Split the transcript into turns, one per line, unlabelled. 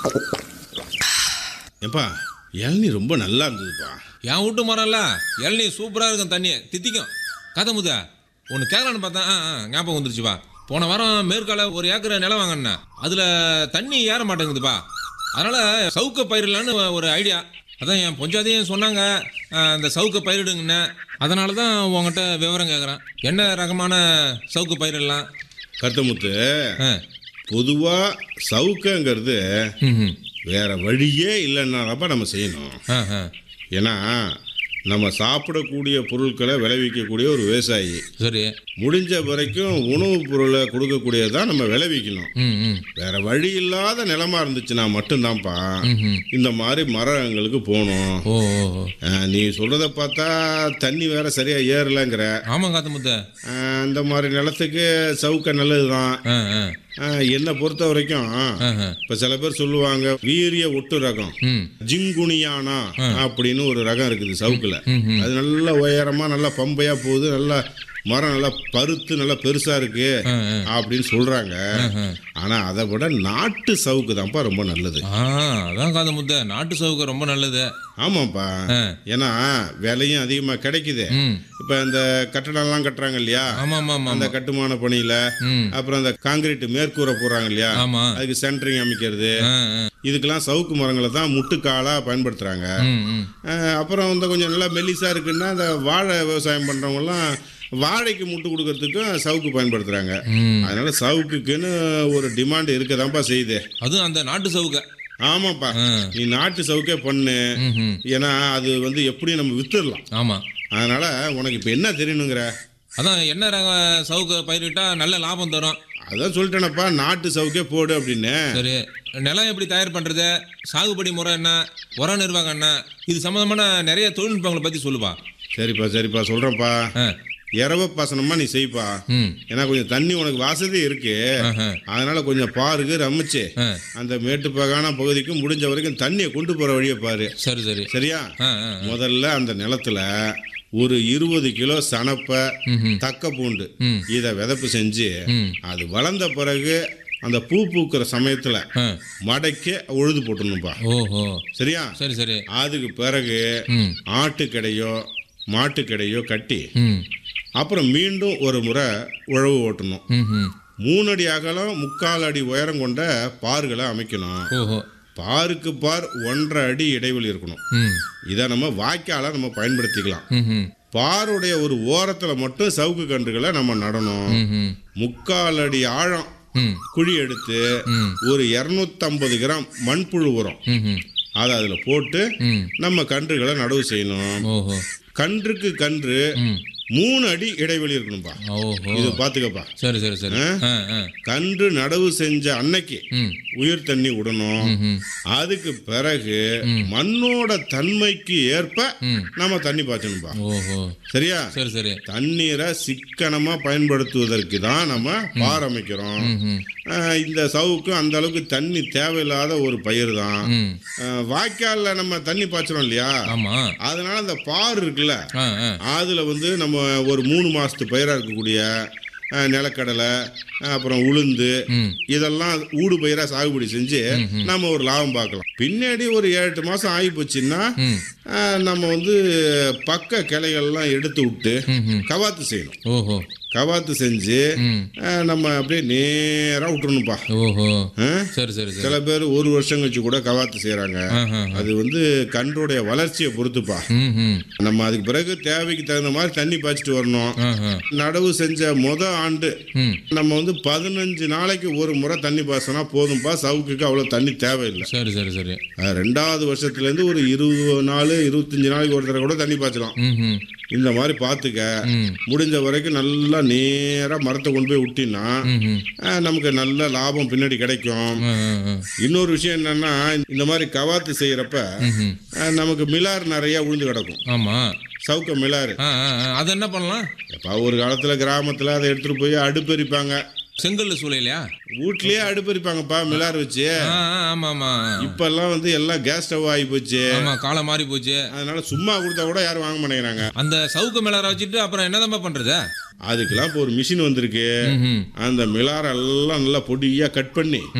ஏப்பா இளநீ ரொம்ப நல்லா இருந்ததுப்பா
என் வீட்டு மரம்ல இளநீ சூப்பராக இருக்கும் தண்ணி தித்திக்கும் கதை முத ஒன்று கேட்கலான்னு பார்த்தேன் ஆ ஆ ஞாபகம் வந்துருச்சுப்பா போன வாரம் மேற்கால ஒரு ஏக்கர் நிலம் வாங்கினேன் அதில் தண்ணி ஏற மாட்டேங்குதுப்பா அதனால் சவுக்க பயிரிடலான்னு ஒரு ஐடியா அதான் என் பொஞ்சாதையும் சொன்னாங்க ஆ, இந்த சவுக்க பயிரிடுங்கண்ணே அதனால தான் உங்ககிட்ட விவரம் கேட்குறேன் என்ன ரகமான சவுக்கு பயிரிடலாம்
கருத்தமுத்து
ஆ
பொதுவாக சவுக்கங்கிறது
ம் ம்
வேற வழியே இல்லைன்னாப்பா நம்ம செய்யணும்
ஆ ஆ
ஏன்னா நம்ம சாப்பிடக்கூடிய பொருட்களை விளைவிக்கக்கூடிய ஒரு விவசாயி
சரி
முடிஞ்ச வரைக்கும் உணவுப் பொருளை கொடுக்கக்கூடியதான் நம்ம விளைவிக்கணும்
ம் ம்
வேற வழி இல்லாத நிலமா இருந்துச்சுன்னா மட்டும்தான்ப்பா
ம் ம்
இந்த மாதிரி மரங்களுக்கு போகணும்
ஓ ஓ ஓ
அஹ், நீ சொல்றத பார்த்தா தண்ணி வேற சரியா ஏறலைங்கிற
ஆமாம் காத்து முத்த
அஹ், இந்த மாதிரி நிலத்துக்கு சவுக்க நல்லதுதான்
ஆ ஆ
அஹ், என்னை பொறுத்த வரைக்கும்
ஆ ஆ
இப்ப சில பேர் சொல்லுவாங்க வீரிய ஒட்டு ரகம்
ம்
ஜிங்குனியானா அப்படின்னு ஒரு ரகம் இருக்குது சவுக்குல
ம் ம்
அது நல்ல உயரமா நல்லா பம்பையா போகுது நல்லா மரம் நல்லா பருத்து நல்லா பெருசா இருக்கு
ஆ ஆ
அப்படின்னு சொல்றாங்க
ஆ.
ஆனா அதை விட நாட்டு சவுக்கு தான்ப்பா ரொம்ப நல்லது
ஆ அதான் காது முத்த நாட்டு சவுக்கு ரொம்ப நல்லது
ஆமாப்பா
ஆ.
ஏன்னா விலையும் அதிகமா கிடைக்குது
ம்
இப்ப இந்த கட்டடம்லாம் கட்டுறாங்க இல்லையா
ஆமா ஆமா ஆமா
அந்த கட்டுமான பணியில
ம்
அப்புறம் அந்த காங்கிரீட் மேற்கூரை போடுறாங்க இல்லையா
ஆமா
அதுக்கு சென்டரிங் அமைக்கிறது
ஆ ஆ
இதுக்கெல்லாம் சவுக்கு மரங்களை தான் முட்டுக்காலா பயன்படுத்துறாங்க
ம் ம்
அஹ் அப்புறம் வந்து கொஞ்சம் நல்லா மெல்லிசா இருக்குன்னா அந்த வாழை விவசாயம் பண்றவங்கலாம் வாழைக்கு முட்டு கொடுக்கறதுக்கும் சவுக்கு பயன்படுத்துறாங்க
ம்
அதனால சவுக்குக்குன்னு ஒரு டிமாண்ட் இருக்கதான்ப்பா செய்யுது
அதுவும் அந்த நாட்டு சவுக்க
ஆமாப்பா
ஆ
நீ நாட்டு சவுக்கே பண்ணு
ம் ம்
ஏன்னா அது வந்து எப்படி நம்ம வித்துடலாம்
ஆமா
அதனால உனக்கு இப்போ என்ன தெரியணுங்கிற
அதான் என்ன ரக சவுக்கு பயிரிட்டா நல்ல லாபம் தரும்
அதான் சொல்லிட்டேனப்பா நாட்டு சவுக்கே போடு அப்படின்னு
சரி நிலம் எப்படி தயார் பண்றது சாகுபடி முறை என்ன உர நிர்வாகம் என்ன இது சம்மந்தமான நிறைய தொழில்நுட்பங்களை பத்தி சொல்லுப்பா
சரிப்பா சரிப்பா சொல்றேன்ப்பா
ஆ
இரவ பாசனமா நீ செய்ப்பா
ம்
ஏன்னா கொஞ்சம் தண்ணி உனக்கு வசதி இருக்கு
ஆஹா.
அதனால கொஞ்சம் பாருக்கு ரமிச்சு
ஆ
அந்த மேட்டுப்பாகான பகுதிக்கு முடிஞ்ச வரைக்கும் தண்ணியை கொண்டு போற வழியை பாரு
சரி சரி
சரியா
ஆ ஆ
முதல்ல அந்த நிலத்துல ஒரு இருபது கிலோ சனப்பை
ம்
தக்க பூண்டு
ம்
இதை விதப்பு செஞ்சு
ம்
அது வளர்ந்த பிறகு அந்த பூ பூக்கிற சமயத்துல
ஆ
மடக்கி உழுது போட்டுடணும்பா
ஓஹோ
சரியா
சரி சரி
அதுக்கு பிறகு
ம்
ஆட்டுக்கடையோ மாட்டுக்கடையோ கட்டி
ம்
அப்புறம் மீண்டும் ஒரு முறை உழவு ஓட்டணும்
ம் ம்
மூணு அடி அகலம் முக்கால் அடி உயரம் கொண்ட பார்களை அமைக்கணும்
ஓஹோ
பாருக்கு பார் ஒன்றரை அடி இடைவெளி இருக்கணும்
ம்
இதை நம்ம வாய்க்கால நம்ம பயன்படுத்திக்கலாம்
ம் ம்
பாருடைய ஒரு ஓரத்துல மட்டும் சவுக்கு கன்றுகளை நம்ம நடணும்
ம் ம்
முக்கால் அடி ஆழம்
ம்
குழி எடுத்து
ம்
ஒரு இரநூத்தம்பது கிராம் மண்புழு உரம்
ம் ம்
அதை அதில் போட்டு
ம்
நம்ம கன்றுகளை நடவு செய்யணும்
ஓஹோ
கன்றுக்கு கன்று
ம்
மூணு அடி இடைவெளி இருக்கணும்பா
ஓஹோ
இது பார்த்துக்கப்பா
சரி சரி சரி ஆ ஆ
கன்று நடவு செஞ்ச அன்னைக்கு
ம்
உயிர் தண்ணி விடணும்
ம் ம்
அதுக்கு பிறகு
ம்.
மண்ணோட தன்மைக்கு ஏற்ப
ம்
நம்ம தண்ணி பாய்ச்சணும்பா
ஓஹோ
சரியா
சரி சரி
தண்ணீரை சிக்கனமா பயன்படுத்துவதற்கு தான் நம்ம பார் அமைக்கிறோம்
ம் ம்
ஆஹ் இந்த சவுக்கும் அந்த அளவுக்கு தண்ணி தேவையில்லாத ஒரு பயிர் தான்
ம்
ஆஹ் வாய்க்கால்ல நம்ம தண்ணி பாய்ச்சறோம் இல்லையா
ஆமா
அதனால அந்த பார் இருக்குல்ல
ஆ ஆ
அதுல வந்து நம்ம ஒரு மூணு மாசத்து பயிரா இருக்கக்கூடிய ஆஹ் நிலக்கடலை ஆஹ் அப்புறம் உளுந்து
ம்
இதெல்லாம் ஊடு பயிரா சாகுபடி செஞ்சு நம்ம ஒரு லாபம் பார்க்கலாம் பின்னாடி ஒரு ஏழு எட்டு மாசம் ஆகி போச்சுன்னா
ம்
ஆஹ் நம்ம வந்து பக்க கிளைகள்லாம் எடுத்து விட்டு
ம் ம்
கவாத்து செய்யணும்
ஓஹோ
கவாத்து செஞ்சு
ம்
ஆஹ் நம்ம அப்படியே நேரா விட்டுறணும்ப்பா
ஓஹோ
ஆஹ்
சரி சரி சரி
சில பேர் ஒரு வருஷம் கழிச்சு கூட கவாத்து செய்றாங்க
ஆஹா
அது வந்து கன்றுடைய வளர்ச்சியை பொறுத்துப்பா
ம் ம்
நம்ம அதுக்கு பிறகு தேவைக்கு தகுந்த மாதிரி தண்ணி பாய்ச்சிட்டு வரணும்
ஆஹா
நடவு செஞ்ச முத ஆண்டு
ம்
நம்ம வந்து பதினஞ்சு நாளைக்கு ஒரு முறை தண்ணி பாய்ச்சினா போதும்பா சவுக்குக்கு அவ்வளோ தண்ணி தேவையில்லை
சரி சரி சரி
அஹ் ரெண்டாவது வருஷத்துலேருந்து ஒரு இருபது நாள் இருபத்தஞ்சு நாளைக்கு ஒரு தடவை கூட தண்ணி பாய்ச்சலாம்
ம் ம்
இந்த மாதிரி பார்த்துக்க
ம்
முடிஞ்ச வரைக்கும் நல்லா நேராக மரத்தை கொண்டு போய் விட்டினா
ம் ம்
அஹ் நமக்கு நல்ல லாபம் பின்னாடி கிடைக்கும்
ஆ ஆ ஆ
இன்னொரு விஷயம் என்னன்னா இந்த மாதிரி கவாத்து செய்யறப்ப
ம் ம்
அஹ் நமக்கு மிலார் நிறைய விழுந்து கிடக்கும்
ஆமாம்
சவுக்க மிலாறு
ஆ ஆ ஆ. அது என்ன பண்ணலாம்
எப்போ ஒரு காலத்துல கிராமத்துல அதை எடுத்துட்டு போய் அடுப்பெரிப்பாங்க
செங்கல் சூளையிலையா
வீட்லயே அடுப்பெரிப்பாங்கப்பா மிலார் வச்சு
ஆ ஆ ஆமாம் ஆமாம்
இப்பெல்லாம் வந்து எல்லாம் கேஸ் ஸ்டவ் ஆகி போச்சு
ஆமாம் காலம் மாறி போச்சு
அதனால சும்மா கொடுத்தா கூட யாரும் வாங்க மாட்டேங்கிறாங்க
அந்த சவுக்கு மேலார வச்சுட்டு அப்புறம் என்னதாம்மா பண்றது
அதுக்கெல்லாம் இப்போ ஒரு மிஷின் வந்திருக்கு
ம் ம்
அந்த மிலாரெல்லாம் நல்லா பொடியா கட் பண்ணி